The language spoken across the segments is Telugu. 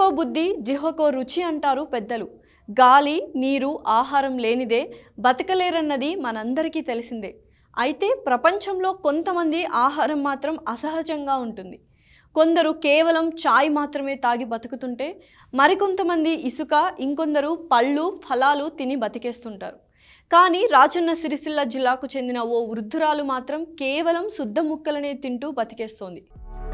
నాలుకకో బుద్ధి జిహకో రుచి అంటారు పెద్దలు గాలి నీరు ఆహారం లేనిదే బతకలేరన్నది మనందరికీ తెలిసిందే అయితే ప్రపంచంలో కొంతమంది ఆహారం మాత్రం అసహజంగా ఉంటుంది కొందరు కేవలం చాయ్ మాత్రమే తాగి బతుకుతుంటే మరికొంతమంది ఇసుక ఇంకొందరు పళ్ళు ఫలాలు తిని బతికేస్తుంటారు కానీ రాజన్న సిరిసిల్ల జిల్లాకు చెందిన ఓ వృద్ధురాలు మాత్రం కేవలం శుద్ధ ముక్కలనే తింటూ బతికేస్తోంది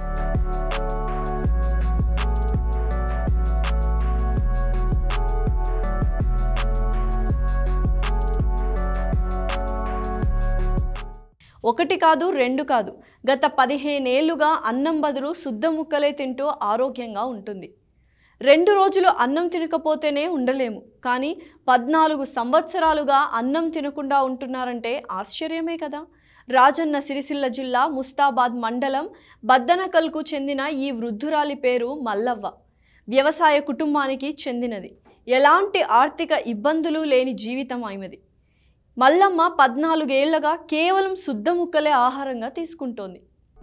ఒకటి కాదు రెండు కాదు గత పదిహేనేళ్లుగా అన్నం బదులు శుద్ధ ముక్కలే తింటూ ఆరోగ్యంగా ఉంటుంది రెండు రోజులు అన్నం తినకపోతేనే ఉండలేము కానీ పద్నాలుగు సంవత్సరాలుగా అన్నం తినకుండా ఉంటున్నారంటే ఆశ్చర్యమే కదా రాజన్న సిరిసిల్ల జిల్లా ముస్తాబాద్ మండలం బద్దనకల్కు చెందిన ఈ వృద్ధురాలి పేరు మల్లవ్వ వ్యవసాయ కుటుంబానికి చెందినది ఎలాంటి ఆర్థిక ఇబ్బందులు లేని జీవితం ఆమెది మల్లమ్మ పద్నాలుగేళ్లగా కేవలం శుద్ధ ముక్కలే ఆహారంగా తీసుకుంటోంది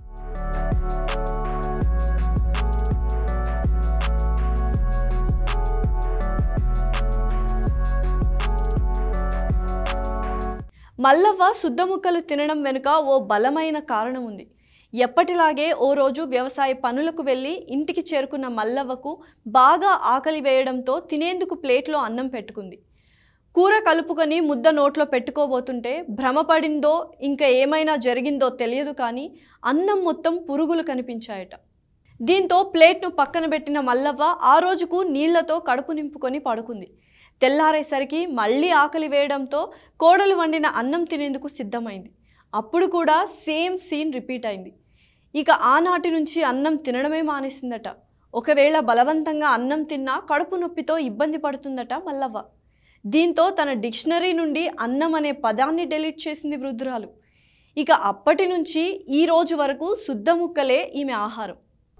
మల్లవ్వ శుద్ధ ముక్కలు తినడం వెనుక ఓ బలమైన కారణం ఉంది ఎప్పటిలాగే ఓ రోజు వ్యవసాయ పనులకు వెళ్ళి ఇంటికి చేరుకున్న మల్లవ్వకు బాగా ఆకలి వేయడంతో తినేందుకు ప్లేట్లో అన్నం పెట్టుకుంది కూర కలుపుకొని ముద్ద నోట్లో పెట్టుకోబోతుంటే భ్రమపడిందో ఇంకా ఏమైనా జరిగిందో తెలియదు కానీ అన్నం మొత్తం పురుగులు కనిపించాయట దీంతో ప్లేట్ను పక్కన పెట్టిన మల్లవ్వ ఆ రోజుకు నీళ్లతో కడుపు నింపుకొని పడుకుంది తెల్లారేసరికి మళ్ళీ ఆకలి వేయడంతో కోడలు వండిన అన్నం తినేందుకు సిద్ధమైంది అప్పుడు కూడా సేమ్ సీన్ రిపీట్ అయింది ఇక ఆనాటి నుంచి అన్నం తినడమే మానేసిందట ఒకవేళ బలవంతంగా అన్నం తిన్నా కడుపు నొప్పితో ఇబ్బంది పడుతుందట మల్లవ్వ దీంతో తన డిక్షనరీ నుండి అన్నం అనే పదాన్ని డెలీట్ చేసింది వృద్ధురాలు ఇక అప్పటి నుంచి ఈ రోజు వరకు శుద్ధ ముక్కలే ఈమె ఆహారం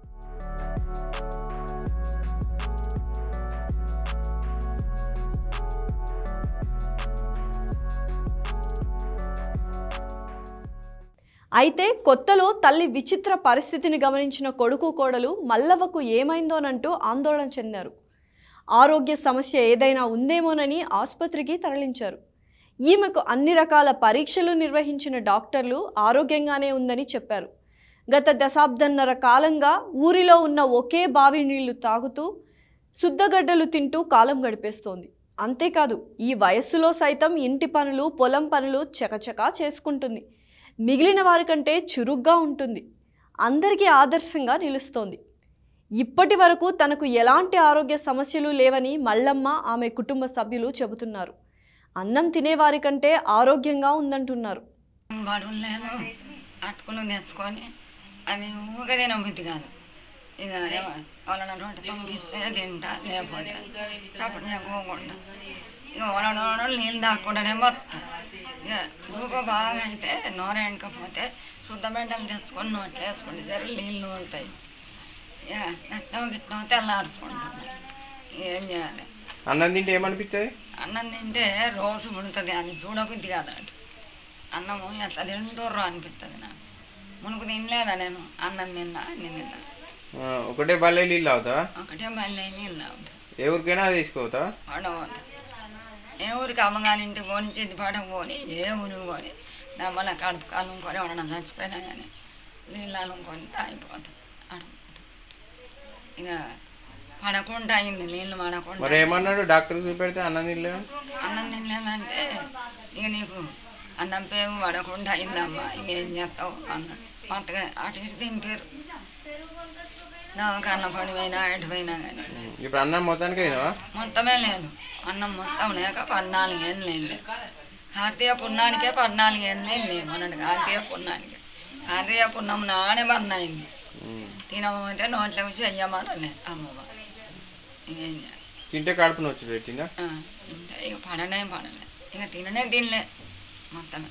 అయితే కొత్తలో తల్లి విచిత్ర పరిస్థితిని గమనించిన కొడుకు కోడలు మల్లవ్వకు ఏమైందోనంటూ ఆందోళన చెందారు ఆరోగ్య సమస్య ఏదైనా ఉందేమోనని ఆసుపత్రికి తరలించారు ఈమెకు అన్ని రకాల పరీక్షలు నిర్వహించిన డాక్టర్లు ఆరోగ్యంగానే ఉందని చెప్పారు గత దశాబ్దన్నర కాలంగా ఊరిలో ఉన్న ఒకే బావి నీళ్లు తాగుతూ శుద్ధగడ్డలు తింటూ కాలం గడిపేస్తోంది అంతేకాదు ఈ వయస్సులో సైతం ఇంటి పనులు పొలం పనులు చకచకా చేసుకుంటుంది మిగిలిన వారికంటే చురుగ్గా ఉంటుంది అందరికీ ఆదర్శంగా నిలుస్తోంది ఇప్పటి వరకు తనకు ఎలాంటి ఆరోగ్య సమస్యలు లేవని మల్లమ్మ ఆమె కుటుంబ సభ్యులు చెబుతున్నారు అన్నం తినేవారి కంటే ఆరోగ్యంగా ఉందంటున్నారు బడులు నేను అట్టుకుని తెచ్చుకొని అవి ఊగ తినబుద్ధి కాదు ఇక వాళ్ళ రొట్టె తొమ్మిదిస్తే తింటా లేకపోతే అప్పుడు నేను పోకుండా ఇక వాళ్ళ నీళ్ళు దాక్కుండానే పోతా ఇక ఊగ బాగా అయితే నోర ఎండకపోతే శుద్ధ మెంటలు తెచ్చుకొని నోట్లు వేసుకుంటే జరు నీళ్ళు ఉంటాయి ఇక నట్టం గిట్టం తెల్లారుకుంటున్నాయి ఏం చేయాలి అన్నం తింటే ఏమనిపిస్తుంది అన్నం తింటే రోజు మునుతుంది అది చూడబుద్ధి కాదట అన్నము ఎట్లా తింటారో అనిపిస్తుంది నాకు మునుకు తినలేదా నేను అన్నం తిన్నా అన్ని తిన్నా ఒకటే బల్లే నీళ్ళు అవుతావా ఒకటే మళ్ళీ నీళ్ళు అవుతా ఏ ఊరికైనా అది తీసుకోవతా పడవద్దు ఏ ఊరికి అమ్మగారి ఇంటికి పోని చేతి పడకు పోని ఏ ఊరికి పోని నా మళ్ళీ కడుపు కాలం కొని ఎవడన్నా చచ్చిపోయినా కానీ నీళ్ళు అనుకొని తాగిపోతాం అడుగుతాం ఇక పడకుండా అయింది నీళ్ళు పడకుండా మరి ఏమన్నాడు డాక్టర్ చూపెడితే అన్నం తినలేవు అన్నం తినలేదంటే ఇక నీకు అన్నం పేరు పడకుండా అయిందమ్మా ఇంకేం చేస్తావు అన్నాడు మొత్తగా అటు ఇటు తింటారు నాకు అన్నం పడి పోయినా ఎటు పోయినా కానీ ఇప్పుడు అన్నం మొత్తానికి తినవా మొత్తమే లేదు అన్నం మొత్తం లేక పద్నాలుగేళ్ళు లేదు కార్తీయ పుణ్యానికే పద్నాలుగేళ్ళు లేవు అన్నాడు కార్తీయ పుణ్యానికి కార్తీయ పుణ్యం నానే బంద్ అయింది తినమంటే నోట్లో వచ్చి అయ్యమారలే అమ్మమ్మ ఇంకేం చేయాలి తింటే కడుపు నొచ్చి పెట్టిందా ఆ, ఇంకా ఇక పడనే పడలే ఇక తిననే తినలే మొత్తమే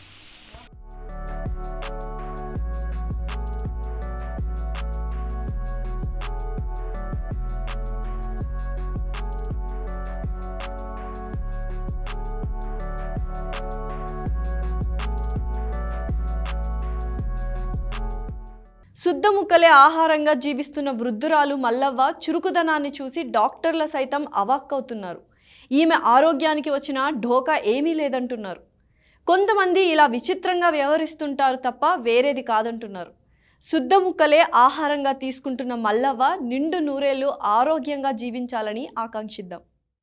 శుద్ధ ముక్కలే ఆహారంగా జీవిస్తున్న వృద్ధురాలు మల్లవ్వ చురుకుదనాన్ని చూసి డాక్టర్ల సైతం అవాక్కవుతున్నారు ఈమె ఆరోగ్యానికి వచ్చిన ఢోకా ఏమీ లేదంటున్నారు కొంతమంది ఇలా విచిత్రంగా వ్యవహరిస్తుంటారు తప్ప వేరేది కాదంటున్నారు శుద్ధ ముక్కలే ఆహారంగా తీసుకుంటున్న మల్లవ్వ నిండు నూరేళ్లు ఆరోగ్యంగా జీవించాలని ఆకాంక్షిద్దాం